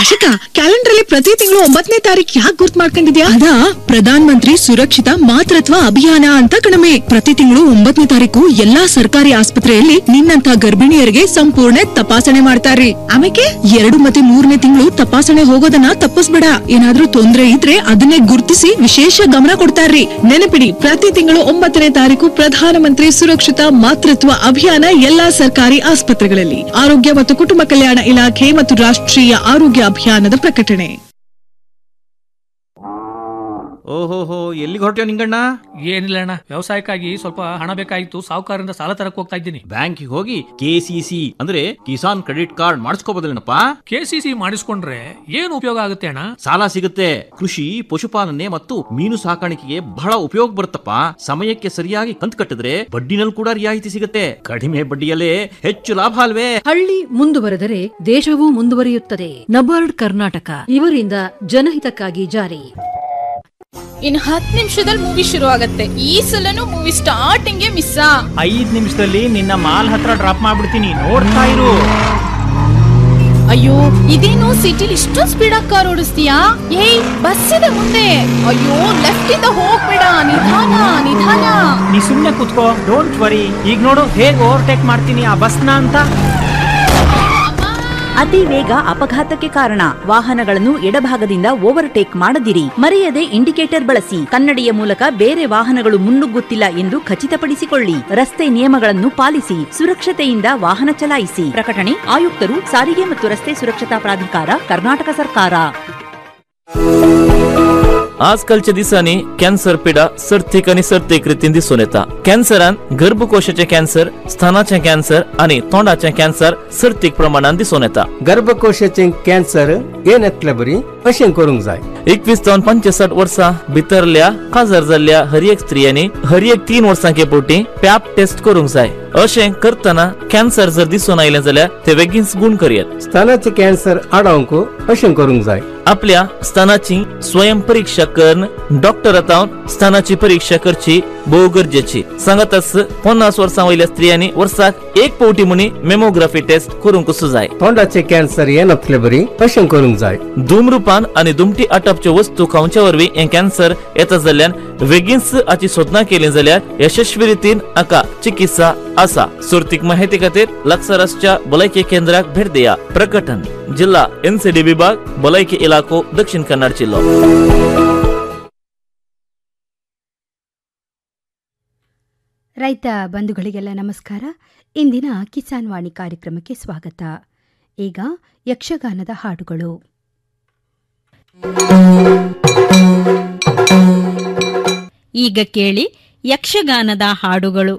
Ashika calendar ಅಲ್ಲಿ ಪ್ರತಿ ತಿಂಗಳು ಒಂಬತ್ತನೇ ತಾರೀಕು ಯಾಕೆ ಗುರ್ತ್ ಮಾಡ್ಕೊಂಡಿದ್ಯಾ ಅದಾ ಪ್ರಧಾನ್ ಮಂತ್ರಿ ಸುರಕ್ಷಿತ ಮಾತೃತ್ವ ಅಭಿಯಾನ ಅಂತ ಕಣಮೆ ಪ್ರತಿ ತಿಂಗಳು ಒಂಬತ್ತನೇ ತಾರೀಕು ಎಲ್ಲಾ ಸರ್ಕಾರಿ ಆಸ್ಪತ್ರೆಯಲ್ಲಿ ನಿನ್ನಂತ ಗರ್ಭಿಣಿಯರಿಗೆ ಸಂಪೂರ್ಣ ತಪಾಸಣೆ ಮಾಡ್ತಾರ್ರಿ ಆಮೇಲೆ ಎರಡು ಮತ್ತೆ ಮೂರನೇ ತಿಂಗಳು ತಪಾಸಣೆ ಹೋಗೋದನ್ನ ತಪ್ಪಿಸ್ಬೇಡ ಏನಾದ್ರೂ ತೊಂದ್ರೆ ಇದ್ರೆ ಅದನ್ನೇ ಗುರುತಿಸಿ ವಿಶೇಷ ಗಮನ ಕೊಡ್ತಾರ್ರಿ ನೆನಪಿಡಿ ಪ್ರತಿ ತಿಂಗಳು ಒಂಬತ್ತನೇ ತಾರೀಕು ಪ್ರಧಾನಮಂತ್ರಿ ಸುರಕ್ಷಿತ ಮಾತೃತ್ವ ಅಭಿಯಾನ ಎಲ್ಲಾ ಸರ್ಕಾರಿ ಆಸ್ಪತ್ರೆಗಳಲ್ಲಿ ಆರೋಗ್ಯ ಮತ್ತು ಕುಟುಂಬ ಕಲ್ಯಾಣ ಇಲಾಖೆ ಮತ್ತು ರಾಷ್ಟ್ರೀಯ ಆರೋಗ್ಯ ಅಭಿಯಾನದ ಪ್ರಕಟಣೆ ಓಹೋಹೋ ಎಲ್ಲಿಗೆ ಹೊರಟ್ಯೋ ನಿಂಗಣ್ಣ ಏನಿಲ್ಲ ಅಣ್ಣ ವ್ಯವಸಾಯಕ್ಕಾಗಿ ಸ್ವಲ್ಪ ಹಣ ಬೇಕಾಗಿತ್ತು ಸಾಹುಕಾರರಿಂದ ಸಾಲ ತರಕ್ ಹೋಗ್ತಾ ಇದ್ದೀನಿ ಬ್ಯಾಂಕಿಗೆ ಹೋಗಿ ಕೆಸಿಸಿ ಅಂದ್ರೆ ಕಿಸಾನ್ ಕ್ರೆಡಿಟ್ ಕಾರ್ಡ್ ಮಾಡಿಸ್ಕೋಬೋದಲ್ಲೇನಪ್ಪ ಕೆಸಿಸಿ ಮಾಡಿಸ್ಕೊಂಡ್ರೆ ಏನು ಉಪಯೋಗ ಆಗುತ್ತೆ ಅಣ್ಣ ಸಾಲ ಸಿಗುತ್ತೆ ಕೃಷಿ ಪಶುಪಾಲನೆ ಮತ್ತು ಮೀನು ಸಾಕಾಣಿಕೆಗೆ ಬಹಳ ಉಪಯೋಗ ಬರುತ್ತಪ್ಪ ಸಮಯಕ್ಕೆ ಸರಿಯಾಗಿ ಕಂತು ಕಟ್ಟಿದ್ರೆ ಬಡ್ಡಿನಲ್ಲಿ ಕೂಡ ರಿಯಾಯಿತಿ ಸಿಗುತ್ತೆ ಕಡಿಮೆ ಬಡ್ಡಿಯಲ್ಲೇ ಹೆಚ್ಚು ಲಾಭ ಅಲ್ವೇ ಹಳ್ಳಿ ಮುಂದುವರೆದರೆ ದೇಶವೂ ಮುಂದುವರಿಯುತ್ತದೆ ನಬಾರ್ಡ್ ಕರ್ನಾಟಕ ಇವರಿಂದ ಜನಹಿತಕ್ಕಾಗಿ ಜಾರಿ ಇನ್ ಹತ್ತು ನಿಮಿಷದಲ್ಲಿ ಮೂವಿ ಶುರು ಆಗತ್ತೆ ಈ ಸಲನು ಮೂವಿ ಸ್ಟಾರ್ಟಿಂಗ್ ಮಿಸ್ ಐದ್ ನಿಮಿಷದಲ್ಲಿ ನಿನ್ನ ಮಾಲ್ ಹತ್ರ ಡ್ರಾಪ್ ಮಾಡ್ಬಿಡ್ತೀನಿ ನೋಡ್ತಾ ಇರು ಅಯ್ಯೋ ಇದೇನು ಸಿಟಿಲಿ ಇಷ್ಟೊಂದು ಸ್ಪೀಡ್ ಆಗಿ ಕಾರ್ ಓಡಿಸ್ತೀಯಾ ಏಯ್ ಬಸ್ ಇದೆ ಮುಂದೆ ಅಯ್ಯೋ ಲೆಫ್ಟ್ ಇಂದ ಹೋಗ್ಬೇಡ ನಿಧಾನ ನಿಧಾನ ನೀ ಸುಮ್ನೆ ಕುತ್ಕೋ ಡೋಂಟ್ ವರಿ ಈಗ ನೋಡು ಹೇಗ್ ಓವರ್ಟೇಕ್ ಮಾಡ್ತೀನಿ ಆ ಬಸ್ನ ಅಂತ ಅತಿ ವೇಗ ಅಪಘಾತಕ್ಕೆ ಕಾರಣ ವಾಹನಗಳನ್ನು ಎಡಭಾಗದಿಂದ ಓವರ್ಟೇಕ್ ಮಾಡದಿರಿ ಮರೆಯದೆ ಇಂಡಿಕೇಟರ್ ಬಳಸಿ ಕನ್ನಡಿಯ ಮೂಲಕ ಬೇರೆ ವಾಹನಗಳು ಮುನ್ನುಗ್ಗುತ್ತಿಲ್ಲ ಎಂದು ಖಚಿತಪಡಿಸಿಕೊಳ್ಳಿ ರಸ್ತೆ ನಿಯಮಗಳನ್ನು ಪಾಲಿಸಿ ಸುರಕ್ಷತೆಯಿಂದ ವಾಹನ ಚಲಾಯಿಸಿ ಪ್ರಕಟಣೆ ಆಯುಕ್ತರು ಸಾರಿಗೆ ಮತ್ತು ರಸ್ತೆ ಸುರಕ್ಷತಾ ಪ್ರಾಧಿಕಾರ ಕರ್ನಾಟಕ ಸರ್ಕಾರ आजकालच्या दिसांनी कॅन्सर पिडा सर्तीक आणि सर्तीक रितीन दिसून येता कॅन्सरान गर्भकोशाचे कॅन्सर स्तनाचे कॅन्सर आणि तोंडाचे कॅन्सर सर्तीक प्रमाणात दिसून येता गर्भकोशाचे कॅन्सर येण्यातल्या बरी अशें करूंक जाय एकवीस जावन पंचेसाठ वर्सां भितरल्या काजार जाल्ल्या हर एक स्त्रियांनी हर एक तीन वर्सांचे पोटी पॅप टेस्ट करूंक जाय अशें करतना कॅन्सर जर दिसून आयलें जाल्यार ते बेगीनच गुण करयत स्तनाचे कॅन्सर आडावंक अशें करूंक जाय आपल्या स्तनाची स्वयं परीक्षा करून डॉक्टर आतावन स्तनाची परीक्षा करची भोव गरजेची सांगातच पन्नास वर्सां वयल्या स्त्रियांनी वर्साक एक पावटी म्हणी मेमोग्राफी टेस्ट करूंक जाय तोंडाचे कॅन्सर येण्यातल्या बरी अशें करूंक जाय धूम्रपान आणि दुमटी आटापच्यो वस्तू खावच्या वरवीं हे कॅन्सर येता जाल्ल्यान बेगीनच हाची सोदना केली जाल्यार यशस्वी रितीन हाका चिकित्सा आसा सुरतीक माहिती खातीर लागसारच्या भलायकी केंद्राक भेट दिया प्रकटन जिल्हा एनसीडी विभाग भलायकी इलाको दक्षिण कन्नड जिल्लो ರೈತ ಬಂಧುಗಳಿಗೆಲ್ಲ ನಮಸ್ಕಾರ ಇಂದಿನ ಕಿಸಾನ್ ವಾಣಿ ಕಾರ್ಯಕ್ರಮಕ್ಕೆ ಸ್ವಾಗತ ಈಗ ಯಕ್ಷಗಾನದ ಹಾಡುಗಳು ಈಗ ಕೇಳಿ ಯಕ್ಷಗಾನದ ಹಾಡುಗಳು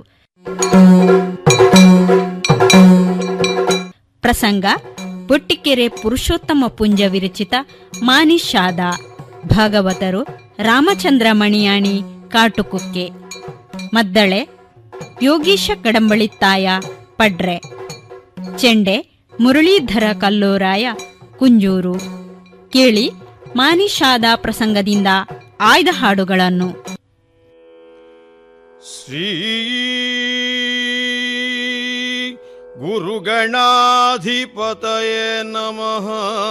ಪ್ರಸಂಗ ಬೊಟ್ಟಿಕೆರೆ ಪುರುಷೋತ್ತಮ ಪುಂಜ ವಿರಚಿತ ಮಾನಿಷಾದ ಭಾಗವತರು ರಾಮಚಂದ್ರ ಮಣಿಯಾಣಿ ಕಾಟುಕುಕ್ಕೆ ಮದ್ದಳೆ ಯೋಗೀಶ ಕಡಂಬಳಿತ್ತಾಯ ಪಡ್ರೆ ಚೆಂಡೆ ಮುರಳೀಧರ ಕಲ್ಲೋರಾಯ ಕುಂಜೂರು ಕೇಳಿ ಮಾನಿಷಾದ ಪ್ರಸಂಗದಿಂದ ಆಯ್ದ ಹಾಡುಗಳನ್ನು ಶ್ರೀ ಗುರುಗಣಾಧಿಪತಯೇ ನಮಃ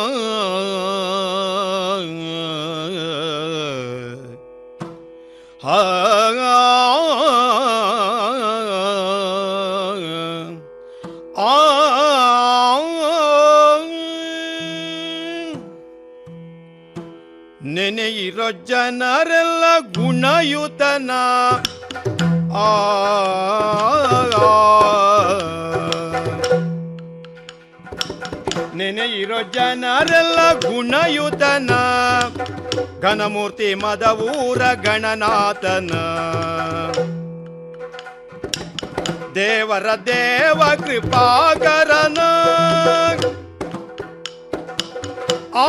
ನೆನೆಯಿರೋ ಜನರೆಲ್ಲ ಗುಣಯುತನ ಆ ನೆನೆಯಿರೋ ಜನರೆಲ್ಲ ಗುಣಯುತನ ಘನಮೂರ್ತಿ ಮದವೂರ ಗಣನಾಥನ ದೇವರ ದೇವ ಕೃಪಾಕರನ ಆ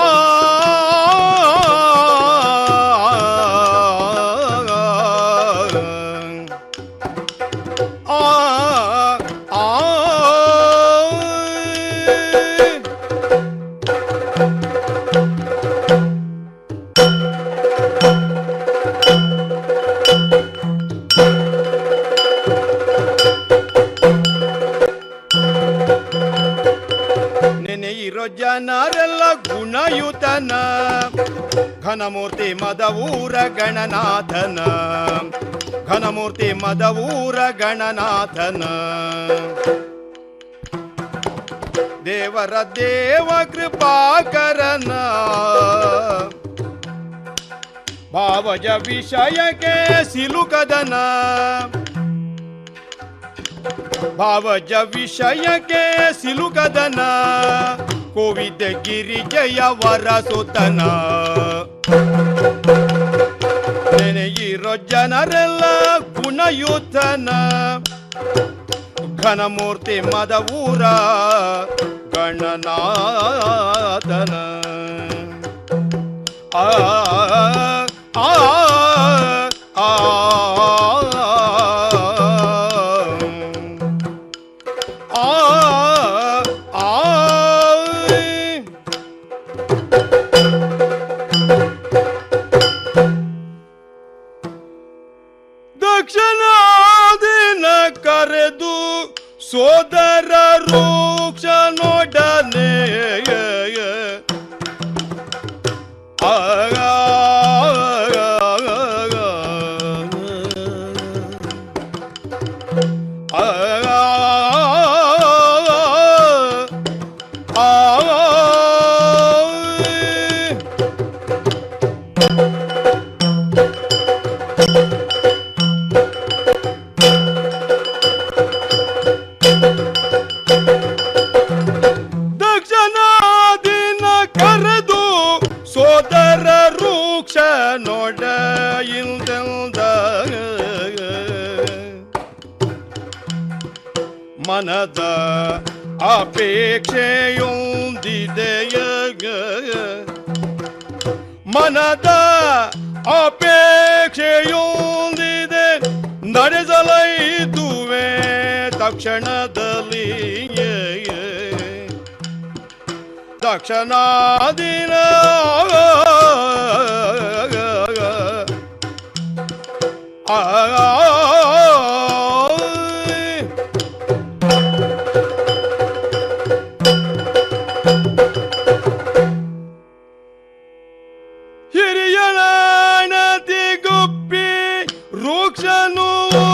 ನೆನೆಯಿರೋ ಜನರೆಲ್ಲ ಗುಣಯು ಗುಣಯುತನ ಘನಮೂರ್ತಿ ಮದವೂರ ಗಣನಾಥನ ಘನಮೂರ್ತಿ ಮದವೂರ ಗಣನಾಥನ ದೇವರ ದೇವ ಕೃಪಾಕರನ ಭಾವಜ ವಿಷಯಕ್ಕೆ ಸಿಲುಕದನ ಭಾವಜ ವಿಷಯಕ್ಕೆ ಸಿಲುಕದನ ಕೋವಿದ ಗಿರಿಜಯ ವರಸುತನ ನೆನೆಯಿರೋ ಜನರೆಲ್ಲ ಗುಣಯುತನ ಘನಮೂರ್ತಿ ಮದವೂರ ಗಣನಾಥನ ಆ ಆ ಆ ಆ ದಕ್ಷಿಣಾದಿನ ಕರೆದು ಸೋದರ ರೂಕ್ಷ ನೋಡನೆ ದಕ್ಷಿಣಾದಿನ ಕರೆದು ಸೋದರ ರೂಕ್ಷ ನೋಡ ಇಲ್ದೆಲ್ದ ಮನದ ಅಪೇಕ್ಷೆಯೊಂದಿದೆಯ ಮನದ ಅಪೇಕ್ಷೆಯೊಂದಿದೆ ನಡೆಸಲೈದುವೆ ತಕ್ಷಣದಲ್ಲಿ ದಕ್ಷಿಣಾದಿನ ಹಿರಿಯಣತಿ ಗುಪ್ಪಿ ರೂಕ್ಷನು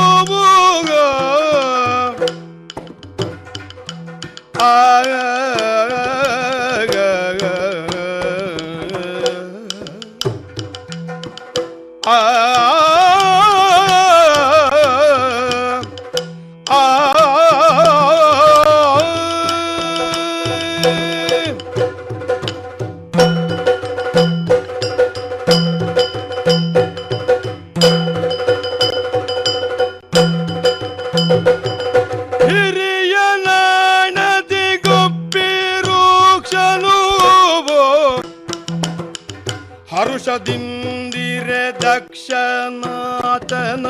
ಹಿರಿಯನದಿ ಗುಪ್ಪಿ ರೂಕ್ಷನು ಹರುಷದಿಂದಿರೆ ದಕ್ಷನಾಥನ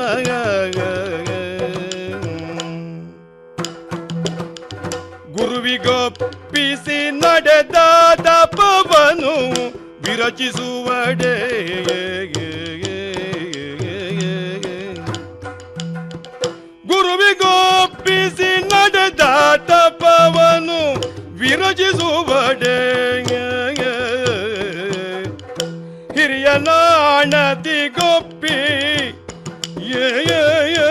ಗುರುವಿಗೊಪ್ಪಿಸಿ ನಡೆದ ತಪವನು ವಿರಚಿಸುವಡೆ ಗುರುವಿಗೊಪ್ಪಿಸಿ ನಡೆದ ತಪವನು ವಿರಚಿಸುವಡೆ ಹಿರಿಯ ನಾಣತಿ ಗೊಪ್ಪಿ ಏ ಏ, ಏ.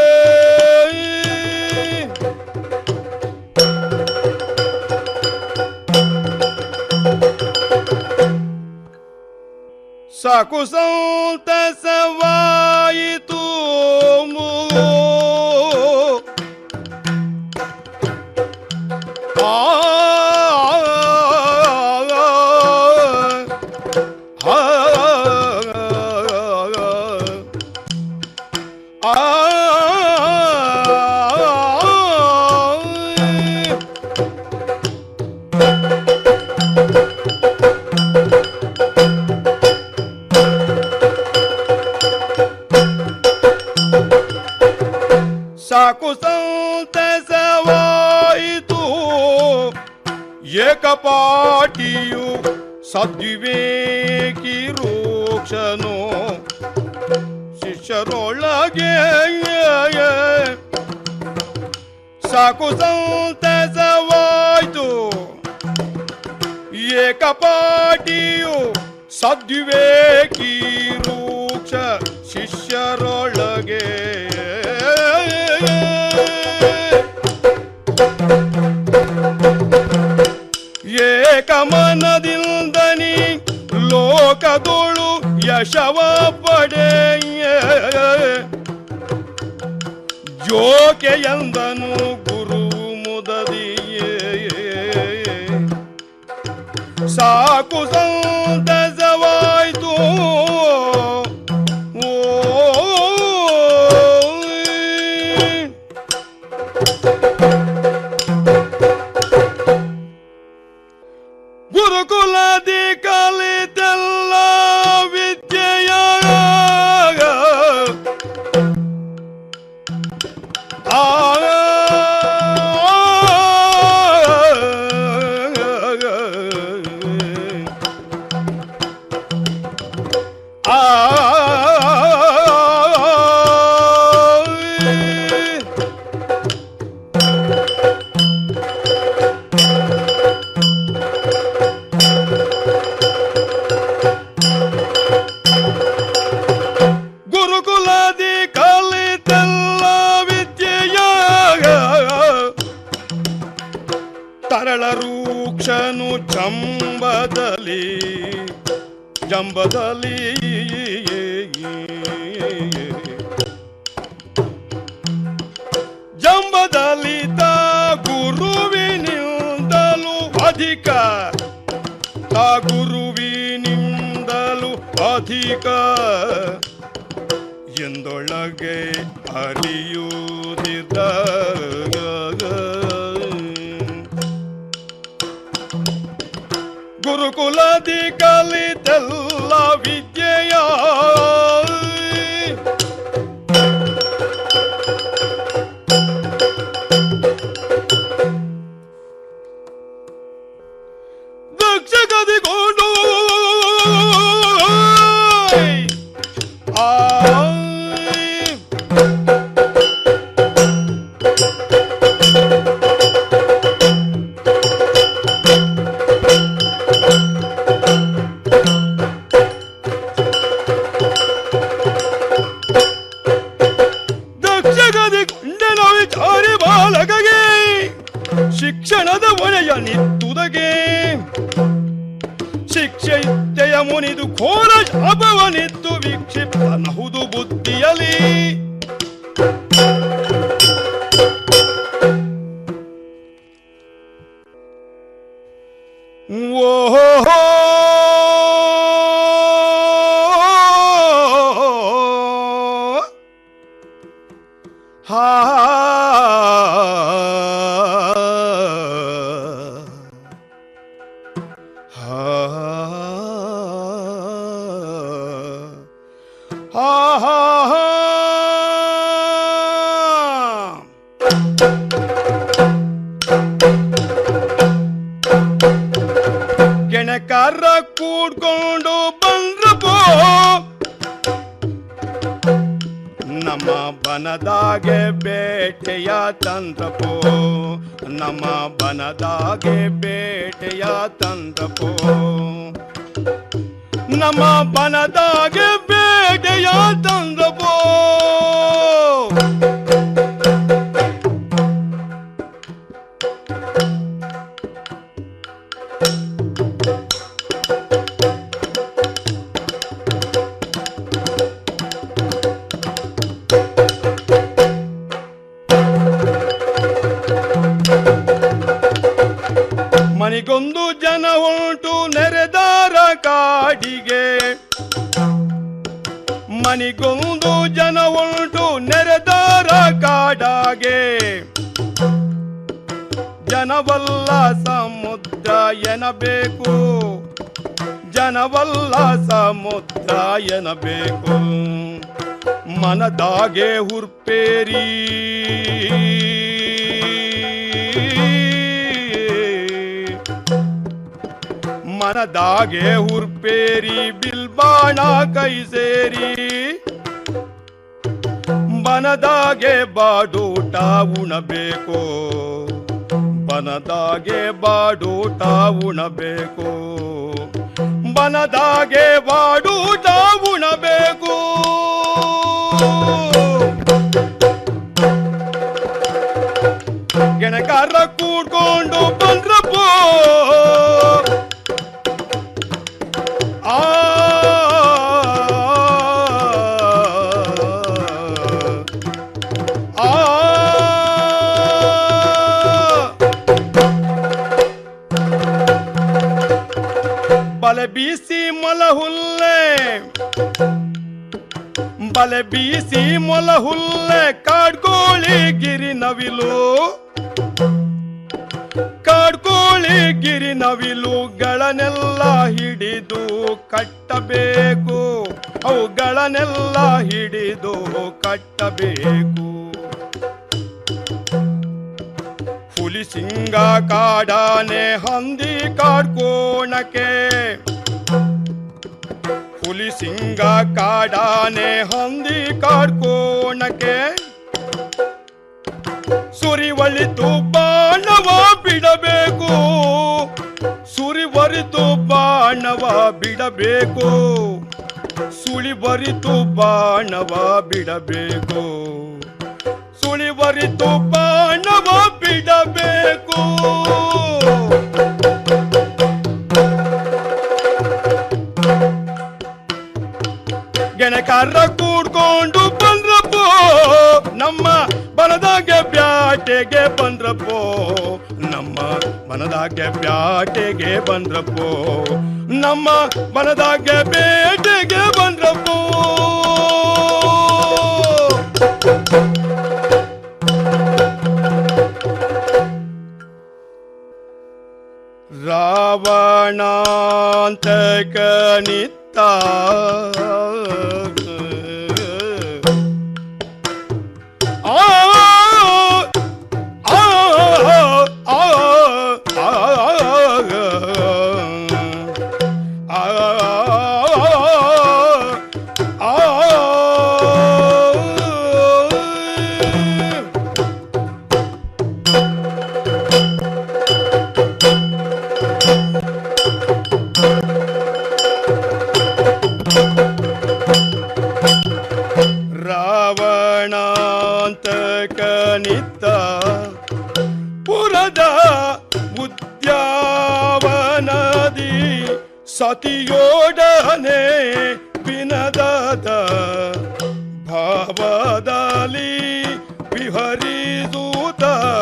ಸಾಕು ಸಂತಸವಾಯಿತು ಆ ಸಾಕು ಸಂತಸವಾಯಿತು ಏಕಪಾಟಿಯು ಸದ್ವಿವೇಕಿ ರೂಕ್ಷನು ಶಿಷ್ಯರೊಳಗೆ ಸಾಕು ಸಂತಸವಾಯಿತು ಏಕ ಏಕಪಾಟಿಯು ಸದ್ವಿವೇಕಿ ರೂಕ್ಷ ಶಿಷ್ಯರೊಳಗೆ ಏಕಮನದಿಂದನಿ ಲೋಕದೋಳು ಯಶವ ಪಡೆಯ ಜೋಕೆಯಂದನು ಗುರು ಮುದದಿಯೇ ಸಾಕು ಸಂತಸವಾಯ್ತು ಓ ಗುರುಕುಲದಿ ಕಲಿತೆಲ್ಲ ವಿದ್ಯೆಯ ಆ ಗುರುಕುಲದಿ ಕಲಿತೆಲ್ಲ ವಿದ್ಯೆಯ ತರಳ ರೂಕ್ಷನು ಜಂಬದಲ್ಲಿ ಜಂಬದಲ್ಲಿ ಜಂಬದಲ್ಲಿ ತ ಗುರುವಿನಿಂದಲೂ ಅಧಿಕ ತ ಗುರುವಿನಿಂದಲೂ ಅಧಿಕ ಎಂದೊಳಗೆ ಅರಿಯುವುದಿದ್ದ ಗುರುಕುಲದಿ ಕಲಿತೆಲ್ಲ ವಿದ್ಯೆಯ ದಕ್ಷ ಕದಿಕೊಂಡು ದಕ್ಷಗದಿ ಗುಂಡನ ವಿಚಾರಿ ಬಾಲಕಗೆ ಶಿಕ್ಷಣದ ಒಳೆಯ ನಿತ್ತುದಗೆ ಶಿಕ್ಷೆ ಇತ್ತೆಯ ಮುನಿದು ಘೋರ ಶಾಪವನಿತ್ತು ವಿಕ್ಷಿಪ್ತನಹುದು ಬುದ್ಧಿಯಲಿ ಓಹೋ ಹಾ ಹಾ ಹಾ ಹಾ ಗೆಣಕಾರ ಕೂಡ್ಕೊಂಡು ಬಂದ್ರಪೋ ನಮ್ಮ ಬನದಾಗೆ ಬೇಟೆಯ ತಂದ್ರಪೋ ನಮ್ಮ ಬನದಾಗೆ ಬೇಟೆಯ ತಂದ್ರಪೋ ನಮ್ಮ ಬನದಾಗೆ ಬೇಟೆಯ ತಂದ್ರಪೋ ಮನಿಗೊಂದು ಜನ ಹೊಂಟು ನೆರೆದಾರ ಕಾಡಿಗೆ ಮನಿಗೊಂದು ಜನ ಹೊಂಟು ನೆರೆದಾರ ಕಾಡಾಗೆ ಜನವಲ್ಲ ಸಮುದ್ರ ಎನಬೇಕು ಜನವಲ್ಲ ಸಮುದ್ರ ಎನಬೇಕು ಮನದಾಗೆ ಹುರ್ಪೇರಿ ಮನದಾಗೆ ಹುರ್ಪೇರಿ ಬಿಲ್ಬಾಣ ಕೈ ಸೇರಿ ಬನದಾಗೆ ಬಾಡೂಟ ಉಣಬೇಕು ಬನದಾಗೆ ಬಾಡೂಟ ಉಣಬೇಕು ಬನದಾಗೆ ಬಾಡೂಟ ಉಣಬೇಕು ಗೆಣಕಾರ ಕೂಡ್ಕೊಂಡು ಬಂದ್ರಪ್ಪೋ ಆ ಆ ಬಲೆ ಬೀಸಿ ಮೊಲ ಹುಲ್ಲೆ ಬಲೆ ಬೀಸಿ ಮೊಲ ಹುಲ್ಲೆ ಕಾಡ್ಕೋಳಿ ಗಿರಿ ನವಿಲು ಕಾಡ್ಕೋಳಿ ಗಿರಿ ನವಿಲುಗಳನ್ನೆಲ್ಲ ಹಿಡಿದು ಕಟ್ಟಬೇಕು ಅವುಗಳನ್ನೆಲ್ಲ ಹಿಡಿದು ಕಟ್ಟಬೇಕು ಹುಲಿ ಸಿಂಗ ಕಾಡಾನೆ ಹಂದಿ ಕಾಡ್ಕೋಣಕ್ಕೆ ಹುಲಿ ಸಿಂಗ ಕಾಡಾನೆ ಹಂದಿ ಕಾಡ್ಕೋಣಕ್ಕೆ ಸುರಿವಳಿತು ಬಾಣವ ಬಿಡಬೇಕು ಸುರಿವರಿತು ಬಾಣವ ಬಿಡಬೇಕು ಸುಳಿವರಿತು ಬಾಣವ ಬಿಡಬೇಕು ಸುಳಿವರಿತು ಬಾಣವ ಬಿಡಬೇಕು ಗೆಣಕಾರ ಕೂಡ್ಕೊಂಡು ಬಂದ್ರಪ್ಪೋ ನಮ್ಮ ಬನದಾಗೆ ಬ್ಯಾಟೆಗೆ ಬಂದ್ರಪ್ಪೋ ನಮ್ಮ ಬನದಾಗೆ ಬ್ಯಾಟೆಗೆ ಬಂದ್ರಪ್ಪೋ ನಮ್ಮ ಬನದಾಗೆ ಬೇಟೆಗೆ ಬಂದ್ರಪ್ಪೋ ರಾವಣಾಂತಕನಿತ್ತ ಆ ಆ ಆ ರಾವಣಾಂತಕನಿತ್ತ ಪುರದ ಉದ್ಯಾವನದಿ ಸತಿಯೋಡನೆ ವಿನದದ ಭಾವದಲ್ಲಿ ವಿಹರಿದೂತ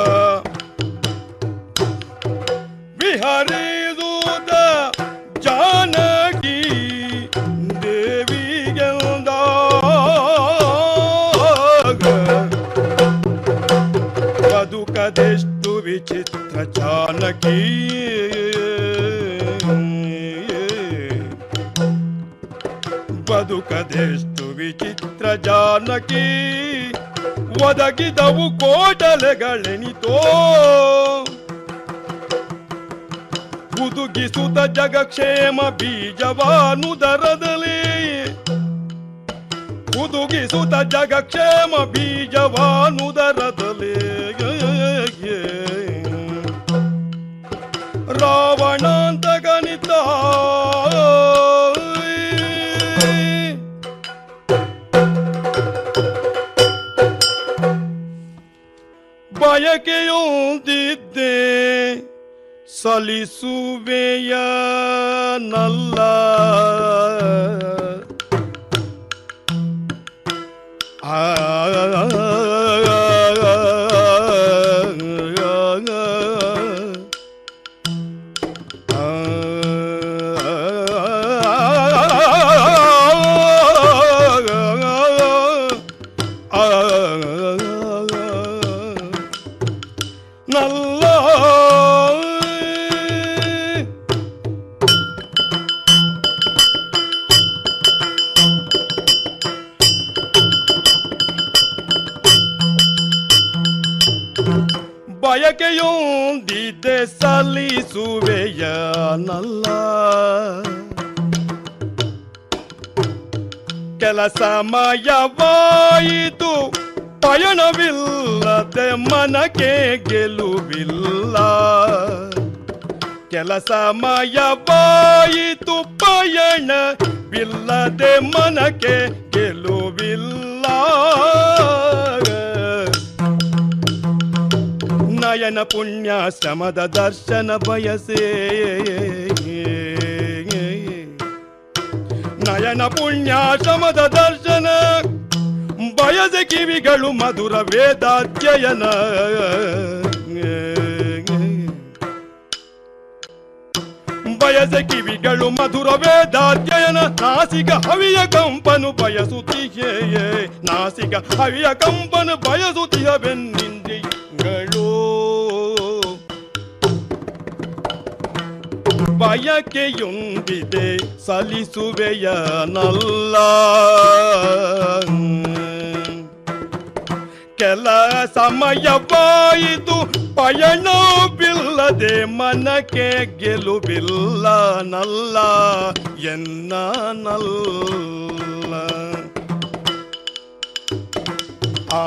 ವಿಹರಿದೂತ ಜಾನಕಿ ದೇವಿಗೆಂದಾಗ ಬದುಕದೆಷ್ಟು ವಿಚಿತ್ರ ಜಾನಕಿ ಬದುಕದೆಷ್ಟು ವಿಚಿತ್ರ ಜಾನಕಿ ಒದಗಿದವು ಕೋಟಲೆಗಳೆನಿತೋ ಹುದುಗಿಸುತ್ತ ಜಗಕ್ಷೇಮ ಬೀಜವಾನುದರದಲ್ಲಿ ಹುದುಗಿಸುತ್ತ ಜಗಕ್ಷೇಮ ಬೀಜವಾನುದರದಲ್ಲಿ ರಾವಣಾಂತ ಗಣಿತ ಬಯಕೆಯೊಂದಿದ್ದೆ ಸಲಿಸುವೆಯ ನಲ್ಲ ನಲ್ಲ ಬಯಕೆಯೊಂದಿದ್ದೆ ಸಲ್ಲಿಸುವೆಯ ನಲ್ಲ ಕೆಲ ಸಮಯವಾಯಿತು ಪಯಣವಿಲ್ಲದೆ ಮನಕ್ಕೆ ಗೆಲುವಿಲ್ಲ ಕೆಲಸ ಮಯವಾಯಿತು ಪಯಣವಿಲ್ಲದೆ ಮನಕ್ಕೆ ಗೆಲುವಿಲ್ಲ ನಯನ ಪುಣ್ಯ ಶ್ರಮದ ದರ್ಶನ ಬಯಸೇ ನಯನ ಪುಣ್ಯ ಶ್ರಮದ ದರ್ಶನ ಬಯಸ ಕಿವಿಗಳು ಮಧುರ ವೇದಾಧ್ಯಯನ ಬಯಸ ಕಿವಿಗಳು ಮಧುರ ವೇದಾಧ್ಯಯನ ನಾಸಿಕ ಹವಿಯ ಕಂಪನು ಬಯಸುತ್ತೀಯೇ ನಾಸಿಕ ಹವಿಯ ಕಂಪನು ಬಯಸುತ್ತೀಯ ಬೆನ್ನಿಂದ್ರಿಗಳು ಬಯಕೆಯೊಂದಿದೆ ಸಲ್ಲಿಸುವೆಯ ನಲ್ಲ ಕೆಲ ಸಮಯವಾಯಿತು ಪಯಣವಿಲ್ಲದೆ ಮನಕ್ಕೆ ಗೆಲುವಿಲ್ಲ ನಲ್ಲ ಎನ್ನ ನಲ್ಲ ಆ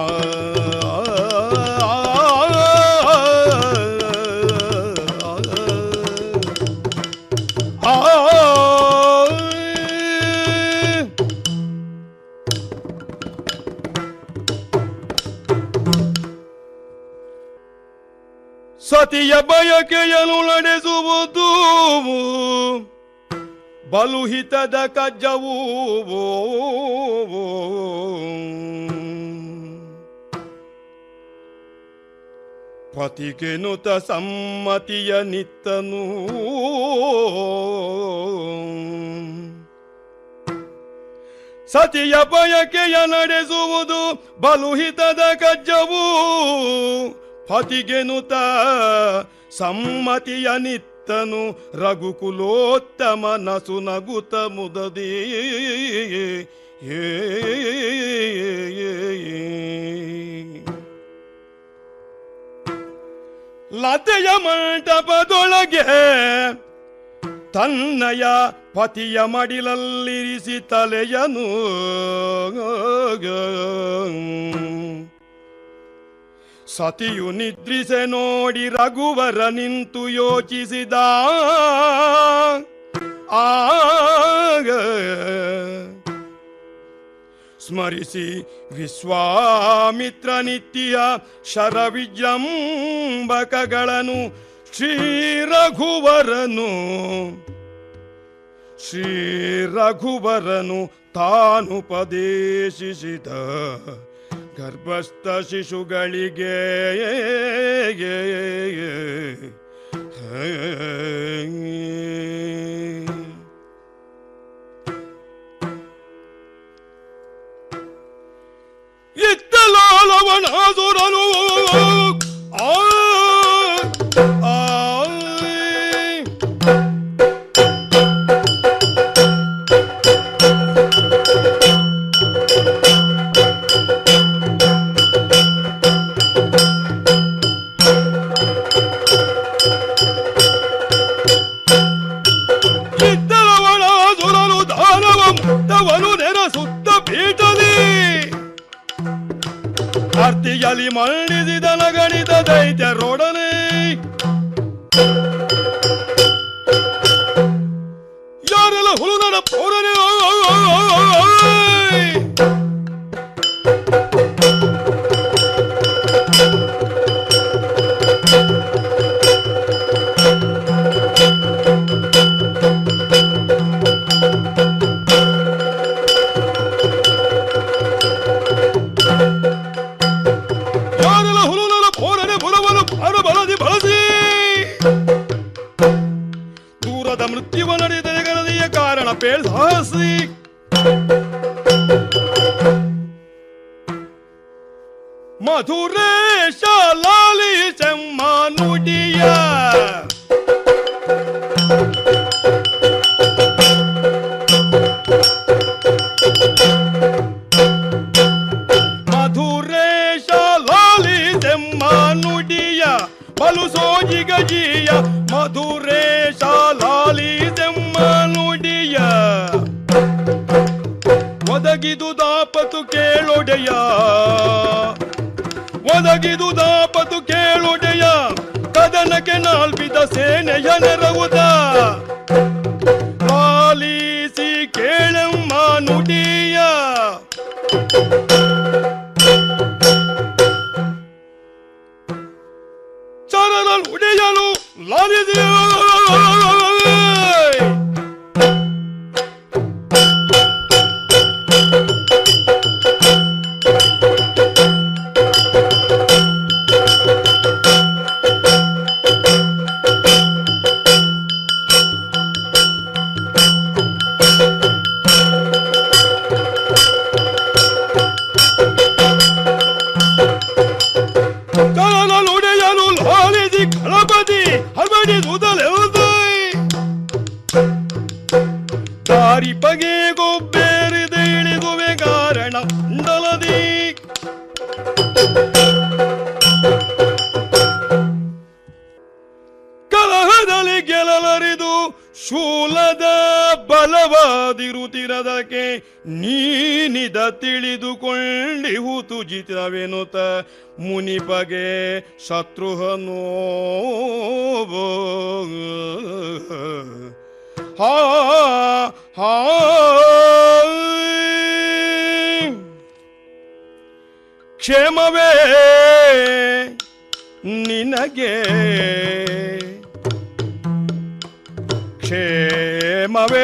ಸತಿಯ ಬಯಕೆಯನ್ನು ನಡೆಸುವುದು ಬಲುಹಿತದ ಕಜ್ಜವು ಪತಿಗೆನುತ ಸಮ್ಮತಿಯ ನಿತ್ತನು ಸತಿಯ ಬಯಕೆಯ ನಡೆಸುವುದು ಬಲುಹಿತದ ಕಜ್ಜವು ಪತಿಗೆನುತ ಸಮ್ಮತಿಯ ನಿತ್ತನು ರಘುಕುಲೋತ್ತಮ ನಸು ನಗುತ ಮುದದಿ ಲತೆಯ ಮಂಟಪದೊಳಗೆ ತನ್ನಯ ಪತಿಯ ಮಡಿಲಲ್ಲಿರಿಸಿ ತಲೆಯನು ಸತಿಯು ನಿದ್ರಿಸೆ ನೋಡಿ ರಘುವರ ನಿಂತು ಯೋಚಿಸಿದ ಆಗ ಸ್ಮರಿಸಿ ವಿಶ್ವಾಮಿತ್ರ ನಿತ್ಯ ಶರವಿಜೃಂಭಕಗಳನ್ನು ಶ್ರೀ ರಘುವರನು ಶ್ರೀ ರಘುವರನು ತಾನುಪದೇಶಿಸಿದ ಗರ್ಭಸ್ಥ ಶಿಶುಗಳಿಗೆ ಇತ್ತಲಾಲವನಾಸುರನು ಆ ಆ ಇದ್ದರವನಾಸುರನು ದಾನವ ಮುಕ್ತವನು ನೆನಸುತ್ತ ಪೀಠಲಿ ಆರ್ತಿಯಲ್ಲಿ ಮಂಡಿಸಿದ ನಗಣಿತ ದೈತ್ಯರೊಡನೆ ಯಾರೆಲ್ಲ ಹುಳುನಡ ಪೌರನೆ ಯಾರೆಲ್ಲ ಹುಳುನಡ ಪೌರನೆ ಬುಲವನ್ನು ಬಾಣ ಬಲದಿ ಬಳಸಿ ದೂರದ ಮೃತ್ಯುವ ನಡೆದ ಗಣದೀಯ ಕಾರಣ ಪೇಳ್ಸಾಸಿ ಮಧುರೇಶ ಲಾಲಿ ಚೆಮ್ಮ ನುಡಿಯ ಮಧುರೇಶ ಲಾಲಿ ಚೆಮ್ಮ ನುಡಿಯ ಬಲು ಸೋಜಿಗ ಜೀಯ ಮಧುರೇಶ ಲಾಲಿ ಚೆಮ್ಮ ನುಡಿಯ ಒದ ಒದಗಿದು ದಾಪತು ಕೇಳೊಡೆಯ ಒದಗಿದು ದಾಪತು ಕೇಳೊಡೆಯ ಕದನಕ್ಕೆ ನಾಲ್ಬಿದ ಸೇನೆಯ ನೆರವುದ ಆಲಿಸಿ ಕೇಳಮ್ಮ ನುಡಿಯ ಚರನ ಉಡಿಯಲು ಲಾಲಿದೆ ಚರನ ಉಡಿಯಲು ಲಾಲಿಸಿ ಕಳಪದಿ ಹರ್ಬಡಿ ಸುದಲೆವುದೈ ದಾರಿ ಬಗೆ ಗೊಬ್ಬೇರಿದೆ ಇಳಿದುವೆ ಕಾರಣ ಉಂಡಲದಿ ಕಲಹದಲ್ಲಿ ಗೆಲ್ಲಲರಿದು ಶೂಲದ ಬಲವಾದಿರುತ್ತಿರದಕ್ಕೆ ನೀನಿದ ತಿಳಿದುಕೊಂಡಿಹುತು ಜಿತವೆನುತ ಮುನಿಪಗೆ ಶತ್ರುಹನೋ ಹಾ ಹಾ ಕ್ಷೇಮವೇ ನಿನಗೆ ಕ್ಷೇಮವೇ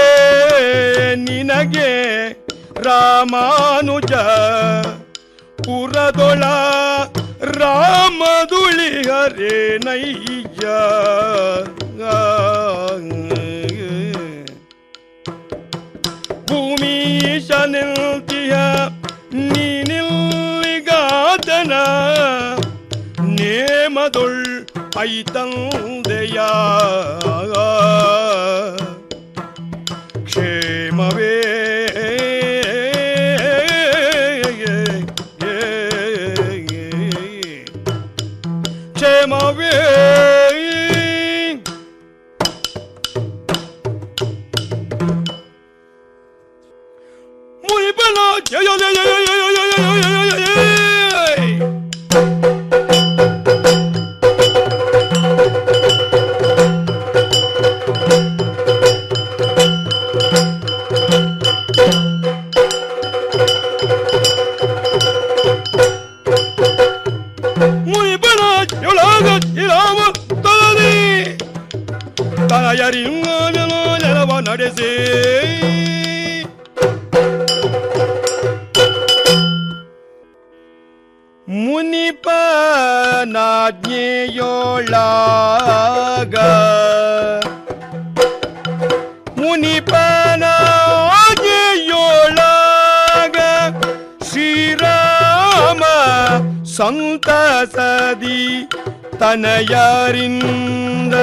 ನಿನಗೆ ರಾಮಾನುಜ ಪುರದೊಳ ರಾಮದುಳಿ ಹರೇ ನಯ್ಯ ಭೂಮೀಶ ನಿಲ್ತಿಯ ನೀನಿಲ್ಲಿಗಾದನ ನೇಮದೊಳ್ ಐತಂದೆಯ ಕ್ಷೇಮವೇ ಕ್ಷೇಮವೇ ಮುನಿಪನ ಜಯ ಜಯ ಜಯ ಜಯ ಜಯ ಜಯ ಜಯ ಜಯ ಮುನಿಪನ ಜೊಳಗ ಶ್ರೀರಾಮ ತಲದಿ ತನಯರಿಂಗ ನೆಲವ ನಡೆಸಿ ಮುನಿಪನಾಜ್ಞೆಯೊಳಗ ಮುನಿಪನಾಜ್ಞೆಯೊಳಗ ಶ್ರೀರಾಮ ಸಂತಸದಿ ತನಯರಿಂದ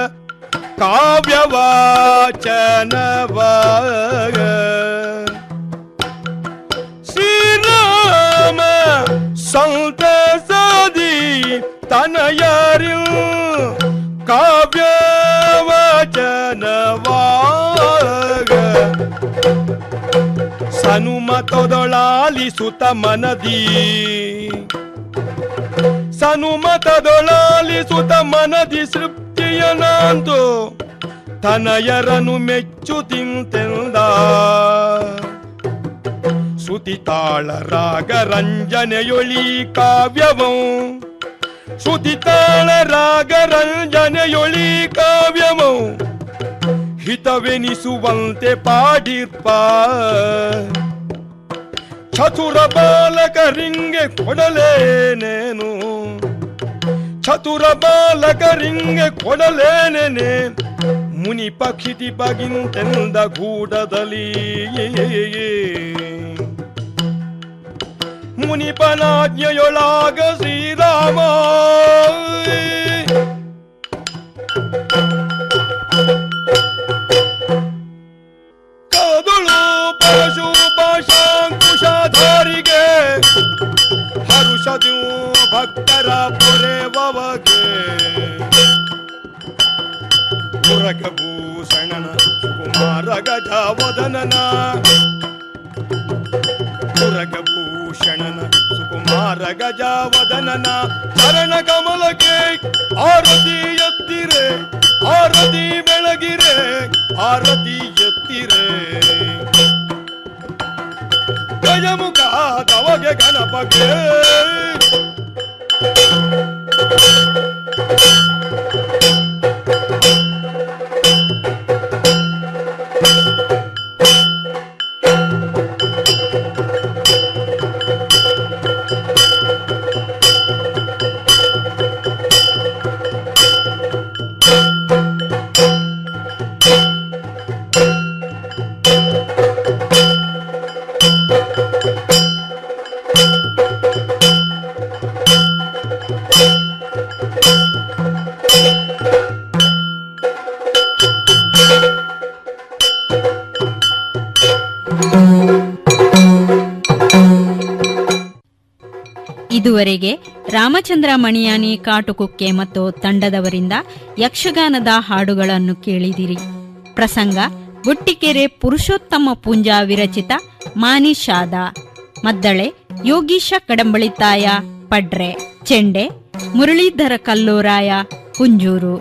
ಕಾವ್ಯವಾಚನವಾಗ ಶ್ರೀರಾಮ ಸಂತಸದಿ ತನಯರಿ ಕಾವ್ಯವಚನವಾಗ ಸನುಮತದೊಳಾಲಿಸುತ್ತ ಮನದಿ ಸನುಮತದೊಳಾಲಿಸುತ್ತ ಮನದಿ ಸೃಪ್ತಿಯನಂತು ತನಯರನು ಮೆಚ್ಚು ತಿಂತೆಂದ ಶ್ರುತಿತಾಳ ರಾಗ ರಂಜನೆಯೊಳಿ ಕಾವ್ಯವಂ ಶ್ರುತಿತಾಳ ರಾಗ ರಂಜನೆಯೊಳಿ ಕಾವ್ಯವಂ ಹಿತವೆನಿಸುವಂತೆ ಪಾಡಿರ್ಪ ಚತುರ ಬಾಲಕರಿಂಗೆ ಕೊಡಲೇನೇನು ಚತುರ ಬಾಲಕರಿಂಗೆ ಕೊಡಲೇನೇನೆ ಮುನಿ ಪಕ್ಷಿತಿ ಬಗಿಂತೆಂದ ಗೂಡದಲ್ಲಿ ಮುನಿಪನಾಜ್ಞೆಯೊಳಾಗ ಶ್ರೀರಾಮ ಕದುಳು ಪಶು ಪಾಶಾಂಕುಶಧಾರಿಗೆ ಹರುಷದು ಭಕ್ತರ ಪುರೇವಗೆ ಪುರಗಭೂಷಣನ ಕುಮಾರ ಗಜವದನನ ಗಜವದನನ ಚರಣ ಕಮಲಕ್ಕೆ ಆರತಿ ಎತ್ತಿರೆ ಆರತಿ ಬೆಳಗಿರೆ ಆರತಿ ಎತ್ತಿರೆ ಗಜಮುಖ ತವಗೆ ಗಣಪಗೆ ಇದುವರೆಗೆ ರಾಮಚಂದ್ರ ಮಣಿಯಾನಿ ಕಾಟುಕುಕ್ಕೆ ಮತ್ತು ತಂಡದವರಿಂದ ಯಕ್ಷಗಾನದ ಹಾಡುಗಳನ್ನು ಕೇಳಿದಿರಿ ಪ್ರಸಂಗ ಗುಟ್ಟಿಕೆರೆ ಪುರುಷೋತ್ತಮ ಪೂಂಜಾ ವಿರಚಿತ ಮಾನಿಷಾದ ಮದ್ದಳೆ ಯೋಗೀಶ ಕಡಂಬಳಿತಾಯ ಪಡ್ರೆ ಚೆಂಡೆ ಮುರಳೀಧರ ಕಲ್ಲೂರಾಯ ಕುಂಜೂರು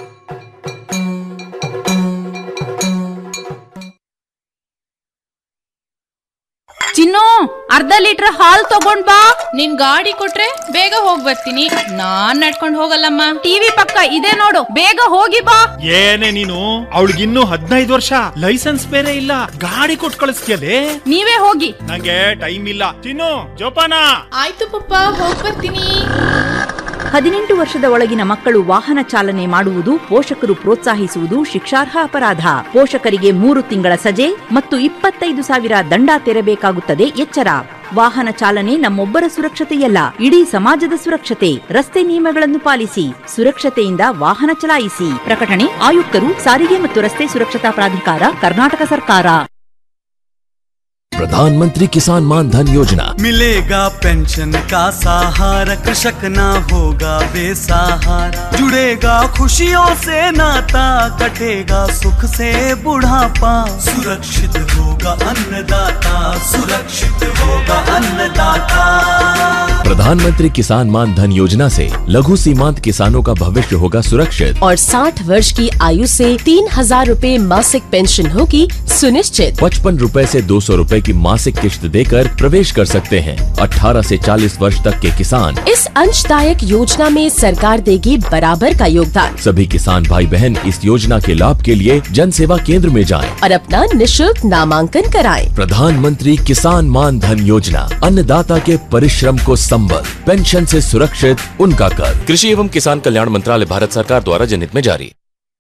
ಚಿನ್ನು ಅರ್ಧ ಲೀಟರ್ ಹಾಲ್ ತಗೊಂಡ್ ಬಾ ನಿನ್ ಗಾಡಿ ಕೊಟ್ರೆ ಬೇಗ ಹೋಗ್ ಬರ್ತೀನಿ ನಾನ್ ನಡ್ಕೊಂಡ್ ಹೋಗಲ್ಲಮ್ಮ ಟಿವಿ ಪಕ್ಕ ಇದೆ ನೋಡು ಬೇಗ ಹೋಗಿ ಬಾ ಏನೇ ನೀನು ಅವಳಿಗಿನ್ನೂ ಹದಿನೈದು ವರ್ಷ ಲೈಸೆನ್ಸ್ ಬೇರೆ ಇಲ್ಲ ಗಾಡಿ ಕೊಟ್ಟು ಕಳಿಸ್ತೀಯಲೇ ನೀವೇ ಹೋಗಿ ನಂಗೆ ಟೈಮ್ ಇಲ್ಲ ತಿನ್ನು ಜೋಪಾನ ಆಯ್ತು ಪಪ್ಪ ಹೋಗ್ ಬರ್ತೀನಿ ಹದಿನೆಂಟು ವರ್ಷದ ಒಳಗಿನ ಮಕ್ಕಳು ವಾಹನ ಚಾಲನೆ ಮಾಡುವುದು ಪೋಷಕರು ಪ್ರೋತ್ಸಾಹಿಸುವುದು ಶಿಕ್ಷಾರ್ಹ ಅಪರಾಧ ಪೋಷಕರಿಗೆ ಮೂರು ತಿಂಗಳ ಸಜೆ ಮತ್ತು ಇಪ್ಪತ್ತೈದು ಸಾವಿರ ದಂಡ ತೆರಬೇಕಾಗುತ್ತದೆ ಎಚ್ಚರ ವಾಹನ ಚಾಲನೆ ನಮ್ಮೊಬ್ಬರ ಸುರಕ್ಷತೆಯಲ್ಲ ಇಡೀ ಸಮಾಜದ ಸುರಕ್ಷತೆ ರಸ್ತೆ ನಿಯಮಗಳನ್ನು ಪಾಲಿಸಿ ಸುರಕ್ಷತೆಯಿಂದ ವಾಹನ ಚಲಾಯಿಸಿ ಪ್ರಕಟಣೆ ಆಯುಕ್ತರು ಸಾರಿಗೆ ಮತ್ತು ರಸ್ತೆ ಸುರಕ್ಷತಾ ಪ್ರಾಧಿಕಾರ ಕರ್ನಾಟಕ ಸರ್ಕಾರ प्रधानमंत्री किसान मान धन योजना मिलेगा पेंशन का सहारा कृषक ना होगा बेसहारा जुड़ेगा खुशियों से नाता कटेगा सुख से बुढ़ापा सुरक्षित होगा अन्नदाता सुरक्षित होगा अन्नदाता प्रधानमंत्री किसान मान धन योजना से लघु सीमांत किसानों का भविष्य होगा सुरक्षित और 60 वर्ष की आयु से तीन हजार रूपए मासिक पेंशन होगी सुनिश्चित पचपन रूपए से दो सौ रूपए की मासिक किश्त देकर प्रवेश कर सकते हैं 18 से 40 वर्ष तक के किसान इस अंशदायक योजना में सरकार देगी बराबर का योगदान सभी किसान भाई बहन इस योजना के लाभ के लिए जन सेवा केंद्र में जाएं। और अपना निशुल्क नामांकन कराएं। प्रधानमंत्री किसान मान धन योजना अन्नदाता के परिश्रम को संबल पेंशन से सुरक्षित उनका कर कृषि एवं किसान कल्याण मंत्रालय भारत सरकार द्वारा जनहित में जारी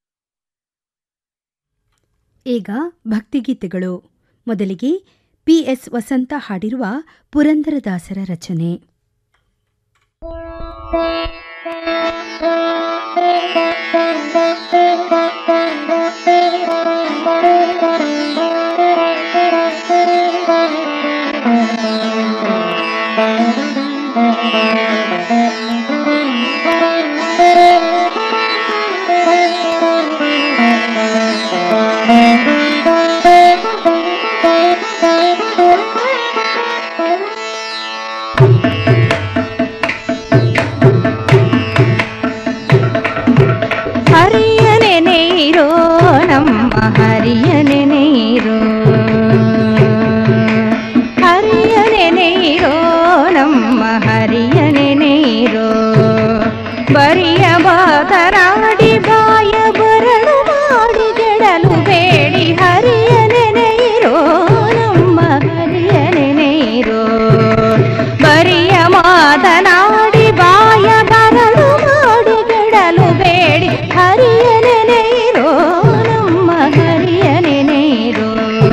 ಈಗ ಭಕ್ತಿಗೀತೆಗಳು ಮೊದಲಿಗೆ ಪಿ ಎಸ್ ವಸಂತ ಹಾಡಿರುವ ಪುರಂದರದಾಸರ ರಚನೆ ಹರಿಯನೆ ನೀರೋ ನಮ್ಮ ಹರಿಯನೆ ನೀರೋ ಹರಿಯನೆ ನೀರೋ ನಮ್ಮ ಹರಿಯನೆ ನೀರೋ ಬರಿಯ ಮಾತನಾಡಿ ಬಾಯ ಬರಡು ಮಾಡಿ ಗೆಡಲು ಬೇಡಿ ಹರಿಯನೆ ನೀರೋ ನಮ್ಮ ಹರಿಯನೆ ನೀರೋ ಬರಿಯ ಮಾತನಾಡಿ ಬಾಯ ಬರಡು ಮಾಡಿ ಗೆಡಲು ಬೇಡಿ ಹರಿಯನೆ ನೀರೋ ನಮ್ಮ ಹರಿಯನೆ ನೀರೋ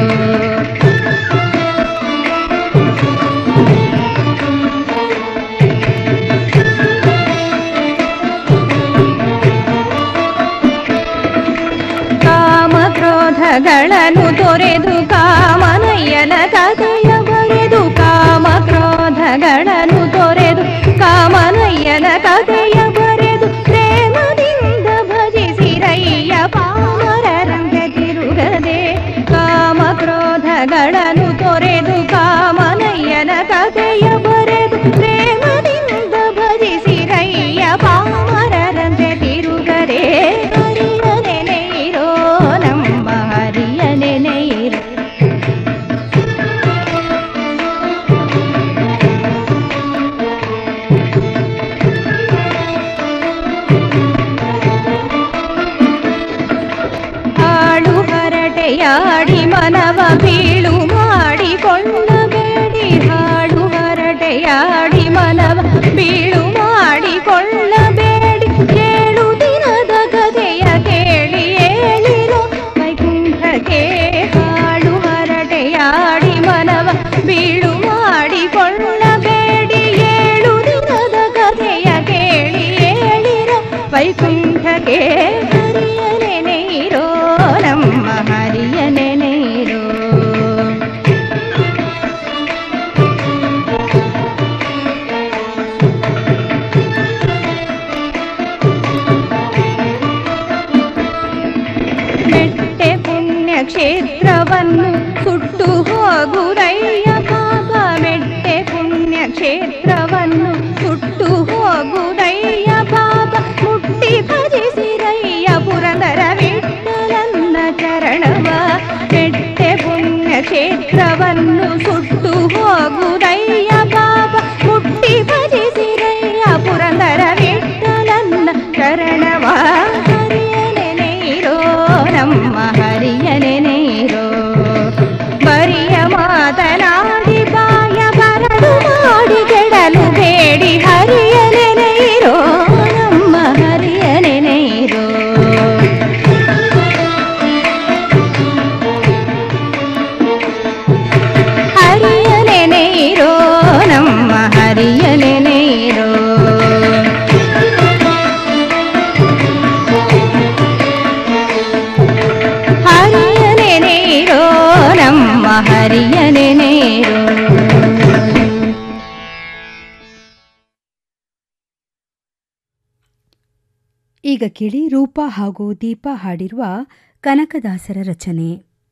ಕಾಮ ಕ್ರೋಧಗಳನ್ನು ತೊರೆದು ಕಾಮನಯ್ಯನ ಕಥೆಯ ಬರೆದು ಕಾಮ ಕ್ರೋಧಗಳನ್ನು ತೊರೆದು ಕಾಮನಯ್ಯನ ಕಥೆಯ ಬರೆದು ಪ್ರೇಮದಿಂದ ಭಜಿಸಿರಯ್ಯ ಪಾಮರರಂಗ ತಿರುಗದೆ ಕಾಮ ಕ್ರೋಧಗಳನ್ನು ತೊರೆದು ಕಾಮನಯ್ಯನ ಕಥೆಯ ಬರೆದು ಪ್ರೇಮದಿಂದ ಬೀಳು ಮಾಡಿಕೊಳ್ಳಬೇಡಿ ಹಾಡು ಹರಟೆಯಾಡಿ ಮನವ ಬೀಳು ಮಾಡಿಕೊಳ್ಳಬೇಡಿ ಏಳು ದಿನದ ಕಥೆಯ ಕೇಳಿ ಏಳಿರೋ ವೈಕುಂಠಕ್ಕೆ ಹಾಡು ಹರಟೆಯಾಡಿ ಮನವ ಬೀಳು ಮಾಡಿಕೊಳ್ಳಬೇಡಿ ಏಳು ದಿನದ ಕಥೆಯ ಕೇಳಿ ಏಳಿರೋ ವೈಕುಂಠಕ್ಕೆ ಹರಿಯ ನೆನೆಯಿರೋ ನಮ್ಮ ಹರಿಯ ನೆನೆಯಿರೋ ಮೆಟ್ಟೆ ಪುಣ್ಯ ಕ್ಷೇತ್ರವನ್ನು ಸುಟ್ಟು ಹೋಗುರಯ್ಯ ಪಾಪ ಮೆಟ್ಟೆ ಪುಣ್ಯ ಕ್ಷೇತ್ರವನ್ನು ಸುಟ್ಟು ಹೋಗುರಯ್ಯ ಪಾಪ ಮುಟ್ಟಿ ಭಜಿಸಿರಯ್ಯ ಪುರಂದರ ವಿಠಲನ್ನ ಚರಣವ ಮೆಟ್ಟೆ ಪುಣ್ಯ ಕ್ಷೇತ್ರವನ್ನು ಸುಟ್ಟು ಹೋಗುರಯ್ಯ ಪಾಪ ಮುಟ್ಟಿ ಭಜಿಸಿರಯ್ಯ ಪುರಂದರ ವಿಠಲನ್ನ ಚರಣವ ಹರಿಯ ನೆನೆಯಿರೋ ನಮ್ಮ ಹರಿಯ ನೆನೆಯಿರೋ ಬರಿಯ ಮಾತನಾಡಿ ಬಾಯ ಬರಡು ಮಾಡಿ ಕೆಡಲು ಬೇಡಿ ಹರಿಯ ನೆನೆಯಿರೋ ನಮ್ಮ ಹರಿಯ ನೆನೆಯಿರೋ ಹರಿಯ ನೆನೆಯಿರೋ ನಮ್ಮ ಹರಿಯ ನೆನೆಯಿರೋ ಹರಿಯ ನೆನೆಯಿರೋ ನಮ್ಮ ಹರಿಯ ನೆನೆಯಿರೋ ಈಗ ಕೇಳಿ ರೂಪಾ ಹಾಗೂ ದೀಪಾ ಹಾಡಿರುವ ಕನಕದಾಸರ ರಚನೆ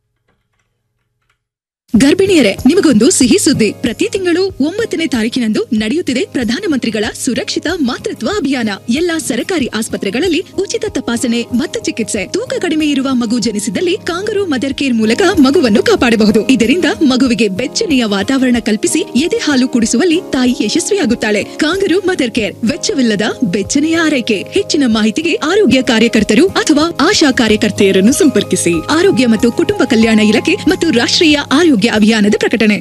ಗರ್ಭಿಣಿಯರೇ ನಿಮಗೊಂದು ಸಿಹಿ ಸುದ್ದಿ ಪ್ರತಿ ತಿಂಗಳು ಒಂಬತ್ತನೇ ತಾರೀಕಿನಂದು ನಡೆಯುತ್ತಿದೆ ಪ್ರಧಾನಮಂತ್ರಿಗಳ ಸುರಕ್ಷಿತ ಮಾತೃತ್ವ ಅಭಿಯಾನ ಎಲ್ಲಾ ಸರಕಾರಿ ಆಸ್ಪತ್ರೆಗಳಲ್ಲಿ ಉಚಿತ ತಪಾಸಣೆ ಮತ್ತು ಚಿಕಿತ್ಸೆ ತೂಕ ಕಡಿಮೆ ಇರುವ ಮಗು ಜನಿಸಿದಲ್ಲಿ ಕಾಂಗರು ಮದರ್ ಕೇರ್ ಮೂಲಕ ಮಗುವನ್ನು ಕಾಪಾಡಬಹುದು ಇದರಿಂದ ಮಗುವಿಗೆ ಬೆಚ್ಚನೆಯ ವಾತಾವರಣ ಕಲ್ಪಿಸಿ ಎದೆ ಹಾಲು ಕುಡಿಸುವಲ್ಲಿ ತಾಯಿ ಯಶಸ್ವಿಯಾಗುತ್ತಾಳೆ ಕಾಂಗರು ಮದರ್ ಕೇರ್ ವೆಚ್ಚವಿಲ್ಲದ ಬೆಚ್ಚನೆಯ ಆರೈಕೆ ಹೆಚ್ಚಿನ ಮಾಹಿತಿಗೆ ಆರೋಗ್ಯ ಕಾರ್ಯಕರ್ತರು ಅಥವಾ ಆಶಾ ಕಾರ್ಯಕರ್ತೆಯರನ್ನು ಸಂಪರ್ಕಿಸಿ ಆರೋಗ್ಯ ಮತ್ತು ಕುಟುಂಬ ಕಲ್ಯಾಣ ಇಲಾಖೆ ಮತ್ತು ರಾಷ್ಟ್ರೀಯ ಆರೋಗ್ಯ ಅಭಿಯಾನದ ಪ್ರಕಟಣೆ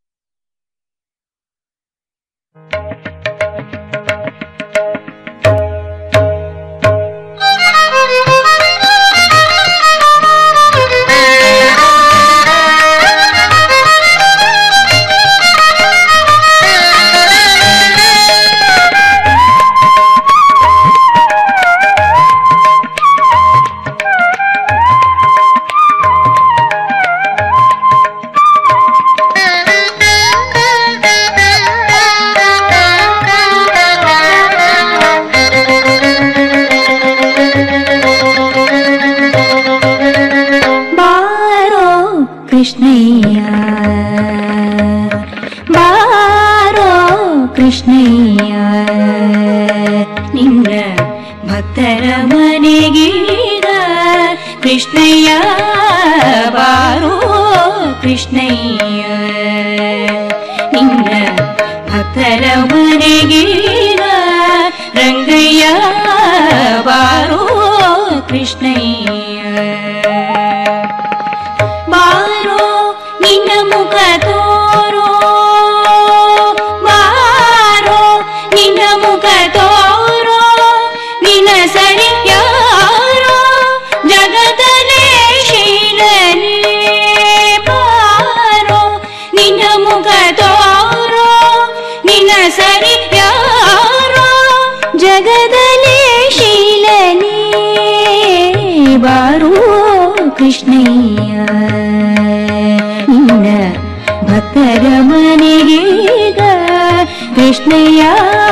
ಬಾರೋ ಕೃಷ್ಣಯ್ಯ ಬಾರೋ ಕೃಷ್ಣಯ್ಯ ನಿನ್ನ ಭಕ್ತರ ಮನೆಗೀಗ ಕೃಷ್ಣಯ್ಯ ಬಾರೋ ಕೃಷ್ಣಯ್ಯ ನಿನ್ನ ಭಕ್ತರ ಮನೆಗೀಗ ರಂಗಯ್ಯ ಬಾರೋ ಕೃಷ್ಣಯ್ಯ ಬಾರೋ ನಿನ್ನ ಮುಖ ತೋರೋ ಬಾರೋ ನಿನ್ನ ಮುಖ ತೋರೋ ನಿನ್ನ ಸರಿ ಯಾರೋ ಜಗದಲೇ ಶೀಲನೇ ಬಾರೋ ನಿನ್ನ ಮುಖ ತೋರೋ ನಿನ್ನ ಸರಿ ಯಾರೋ ಜಗದಲೇ ಶೀಲನೇ ಬಾರೋ ಕೃಷ್ಣಯ್ಯ ನಿನ್ನ ಭಕ್ತರ ಮನೆಗೀಗ ಕೃಷ್ಣಯ್ಯ